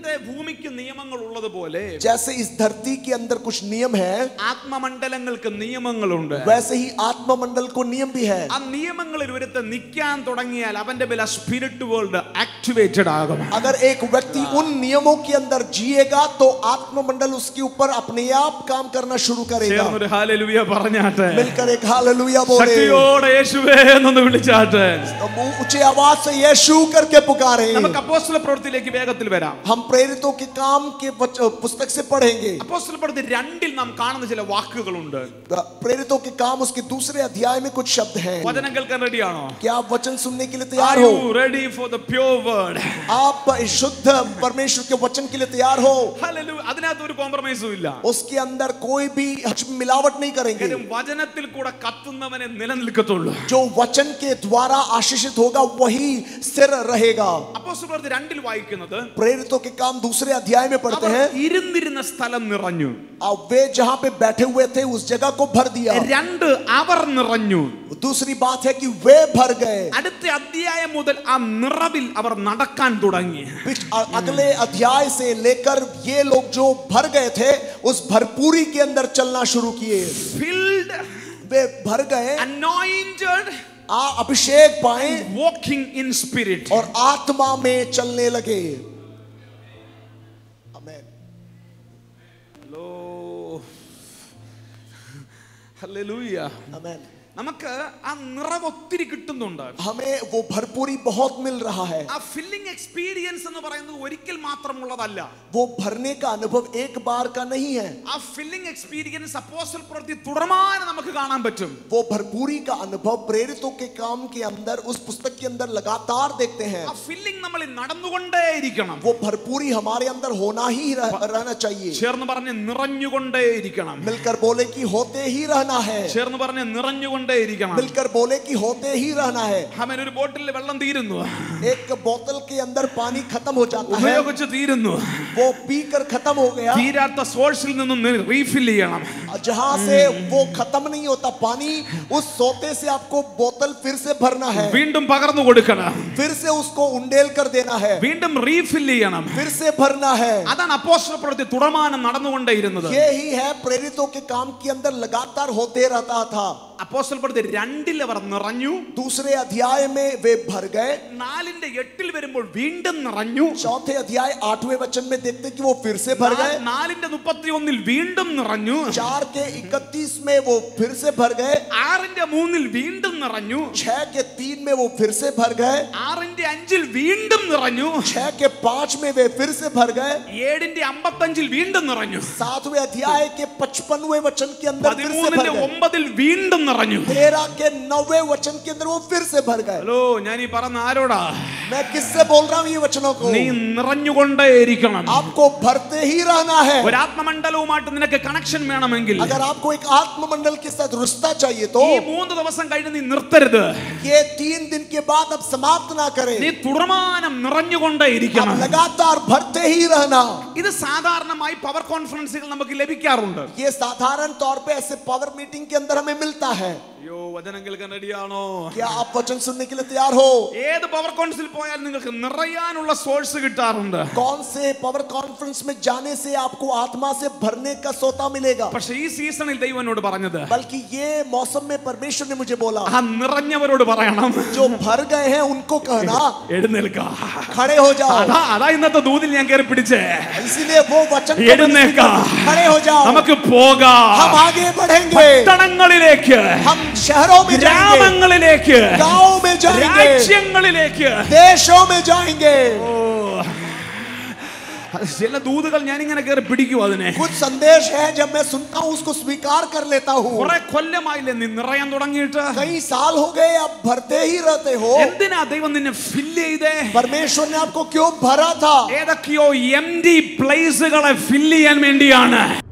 ഇവിടുത്തെ ഭൂമിക്ക് നിയമങ്ങൾ ഉള്ളതുപോലെ जैसे इस धरती के अंदर कुछ नियम है ആത്മമണ്ഡലങ്ങൾക്ക് നിയമങ്ങളുണ്ട് वैसे ही आत्ममंडल को नियम भी है ആ നിയമങ്ങളിൽ ഒരുത്ത് നിൽക്കാൻ തുടങ്ങിയാൽ അവന്റെ മേൽ ആ സ്പിരിറ്റ് വേൾഡ് ആക്ടിവേറ്റഡ് ആകും अगर एक व्यक्ति उन नियमों के अंदर जिएगा तो आत्ममंडल उसके ऊपर अपने आप काम करना शुरू करेगा ചേർന്നൊരു ഹാലലുയ പറഞ്ഞാട്ടെ मिलकर एक हालेलुया बोले ശക്തിയോടെ യേശുവേ എന്നൊന്ന് വിളിച്ചാട്ടെ अब ऊंचे आवाज से यीशु करके पुकारे നമുക്ക് അപ്പോസ്തല പ്രവൃത്തിയിലേക്ക് വേഗത്തിൽ വരാം हम प्रेरितों के काम के वच- पुस्तक से पढ़ेंगे അപ്പോസ്തല പ്രവൃത്തി രണ്ടിൽ നാം കാണുന്ന ചില വാക്കുകളുണ്ട് प्रेरितों के काम उसके दूसरे अध्याय में कुछ शब्द हैं വചനം കേൾക്കാൻ റെഡിയാണോ क्या आप वचन सुनने के लिए Are तैयार you हो ready for the pure word? आप शुद्ध परमेश्वर के वचन के लिए तैयार हो Hallelujah. അതിനകത്ത് ഒരു കോംപ്രമൈസും ഇല്ല उसके अंदर कोई भी हच- मिलावट नहीं करेंगे കാര്യം വചനത്തിൽ കൂടെ കത്തുന്നവനെ നിലനിൽക്കത്തുള്ളൂ जो वचन के द्वारा आशीषित होगा वही स्थिर रहेगा അപ്പോസ്തല പ്രവൃത്തി രണ്ടിൽ വായിക്കുന്നത് प्रेरितों के काम दूसरे अध्याय में पढ़ते അവർ हैं ഇരുന്നിരുന്ന സ്ഥലം നിറഞ്ഞു अब वे जहां पे बैठे हुए थे उस जगह को भर दिया രണ്ട് അവർ നിറഞ്ഞു दूसरी बात है कि वे भर गए അടുത്ത അധ്യായം മുതൽ ആ നിറവിൽ അവർ നടക്കാൻ തുടങ്ങി पिछ- अ- अगले अध्याय से लेकर ये लोग जो भर गए थे उस भरपूरी के अंदर चलना शुरू किए ഫിൽഡ് वे भर गए അനോയിന്റഡ് आ अभिषेक पाए walking in spirit और आत्मा में चलने लगे आमेन ഹലോ ഹല്ലേലൂയ आमेन നമുക്ക് ആ നിറവ് ഒത്തിരി കിട്ടുന്നുണ്ട് हमें वो भरपूरी बहुत मिल रहा है ആ ഫില്ലിംഗ് എക്സ്പീരിയൻസ് എന്ന് പറയുന്നത് ഒരിക്കൽ മാത്രമുള്ളതല്ല वो भरने का अनुभव एक बार का नहीं है ആ ഫില്ലിംഗ് എക്സ്പീരിയൻസ് അപ്പോസ്റ്റൽ പ്രവൃത്തി തുടർമാനം നമുക്ക് കാണാൻ പറ്റും वो भरपूरी का अनुभव प्रेरितों के काम के अंदर उस पुस्तक के अंदर लगातार देखते हैं ആ ഫില്ലിംഗ് നമ്മളിൽ നടന്നുകൊണ്ടേയിരിക്കണം वो भरपूरी हमारे अंदर होना ही रह, रहना चाहिए ചേർന്ന് പറഞ്ഞ് നിറഞ്ഞുകൊണ്ടേയിരിക്കണം मिलकर बोले कि होते ही रहना है ചേർന്ന് പറഞ്ഞ് നിറഞ്ഞുകൊണ്ടേയിരിക്കണം मिलकर बोले कि होते ही रहना है അവൻ ഒരു ബോട്ടിൽ വെള്ളം തീരുന്നു एक बोतल के अंदर पानी खत्म हो जाता है ഉപയോഗിച്ച് തീരുന്നു वो पीकर खत्म हो गया തീരാത്ത സോഴ്സിൽ നിന്നും റീഫിൽ ചെയ്യണം जहां से वो खत्म नहीं होता पानी उस सोते से आपको बोतल फिर से भरना है വീണ്ടും പകർന്നു കൊടുക്കണം फिर से उसको उंडेल कर देना है വീണ്ടും റീഫിൽ ചെയ്യണം फिर से भरना है അതാണ് അപ്പോസ്റ്റൽ പ്രവൃത്തി തുടർമാനം നടന്നുകൊണ്ടേയിരുന്നത് ये ही है प्रेरितों के काम के अंदर लगातार होते रहता था അപ്പോസ്റ്റൽ പ്രവൃത്തി രണ്ടിൽ അവർ നിറഞ്ഞു दूसरे अध्याय में वे भर गए നാലിന്റെ എട്ടിൽ വരുമ്പോൾ വീണ്ടും നിറഞ്ഞു चौथे अध्याय आठवें वचन में देखते कि वो फिर से भर गए നാ- നാലിന്റെ മുപ്പത്തി ഒന്നിൽ വീണ്ടും നിറഞ്ഞു चार के इकतीस में वो फिर से भर गए ആറിന്റെ മൂന്നിൽ വീണ്ടും നിറഞ്ഞു छह के तीन में वो फिर से भर गए ആറിന്റെ അഞ്ചിൽ വീണ്ടും നിറഞ്ഞു छह के पांच में वे फिर से भर गए ഏഴിന്റെ അമ്പത്തഞ്ചിൽ വീണ്ടും നിറഞ്ഞു सातवें अध्याय के पचपनवे वचन के अंदर फिर से भर പതിമൂന്നിന്റെ गए ഒമ്പതിൽ വീണ്ടും നിറഞ്ഞു तेरह के नौवे वचन के अंदर वो फिर से भर गए ഹലോ ഞാൻ ഈ പറഞ്ഞ ആരോടാ मैं किससे बोल रहा हूं ये वचनों को നീ നിറഞ്ഞുകൊണ്ടേയിരിക്കണം आपको भरते ही रहना है ഒരു ആത്മമണ്ഡലവുമായിട്ട് നിനക്ക് കണക്ഷൻ വേണമെങ്കിൽ अगर आपको एक आत्ममंडल के साथ रिश्ता चाहिए तो ഈ മൂന്ന് ദിവസം കഴിഞ്ഞ് നീ നിർത്തരുത് ये तीन दिन के बाद अब समाप्त ना करें നീ തുടർമാനം अब നിറഞ്ഞുകൊണ്ടേയിരിക്കണം लगातार भरते ही रहना ഇത് സാധാരണമായി പവർ കോൺഫറൻസുകൾ നമുക്ക് ലഭിക്കാറുണ്ട് ये साधारण तौर पे ऐसे पावर मीटिंग के अंदर हमें मिलता है അയ്യോ വചനം കേൾക്കാൻ റെഡിയാണോ क्या आप वचन सुनने के लिए तैयार हो ഏത് പവർ കോൺസിൽ പോയാൽ നിങ്ങൾക്ക് നിറയാനുള്ള സോഴ്സ് കിട്ടാറുണ്ട് कौन से पावर कॉन्फ्रेंस में जाने से आपको आत्मा से भरने का सोता मिलेगा പക്ഷെ ഈ സീസണിൽ ദൈവം എന്നോട് പറഞ്ഞത് बल्कि ये मौसम में परमेश्वर ने मुझे बोला ആ നിറഞ്ഞവരോട് പറയണം जो भर गए हैं उनको कहना എഴുന്നേൽക്ക खड़े हो जाओ അതാ അതാ ഇന്നത്തെ ദൂതിൽ ഞാൻ കയറി പിടിച്ചേ इसीलिए वो वचन को मैंने എഴുന്നേൽക്ക स्वीकार- खड़े हो जाओ നമുക്ക് പോകാം हम आगे बढ़ेंगे പട്ടണങ്ങളിലേക്ക് हम शहरों में जाएंगे ഗ്രാമങ്ങളിലേക്ക് गांव में जाएंगे രാജ്യങ്ങളിലേക്ക് देशों में जाएंगे ഓ അത് ചില ദൂതുകൾ ഞാൻ ഇങ്ങനെ കയറി പിടിക്കും അതിനെ कुछ संदेश है जब मैं सुनता हूँ उसको स्वीकार कर लेता हूँ കുറെ കൊല്ലമായില്ലേ നീ നിറയാൻ തുടങ്ങിയിട്ട് कई साल हो गए आप भरते ही रहते हो എന്തിനാ ദൈവം നിന്നെ ഫില്ല് ചെയ്തേ परमेश्वर ने आपको क्यों भरा था ഏതൊക്കെയോ എം ഡി പ്ലേസുകളെ ഫില്ല് ചെയ്യാൻ വേണ്ടിയാണ്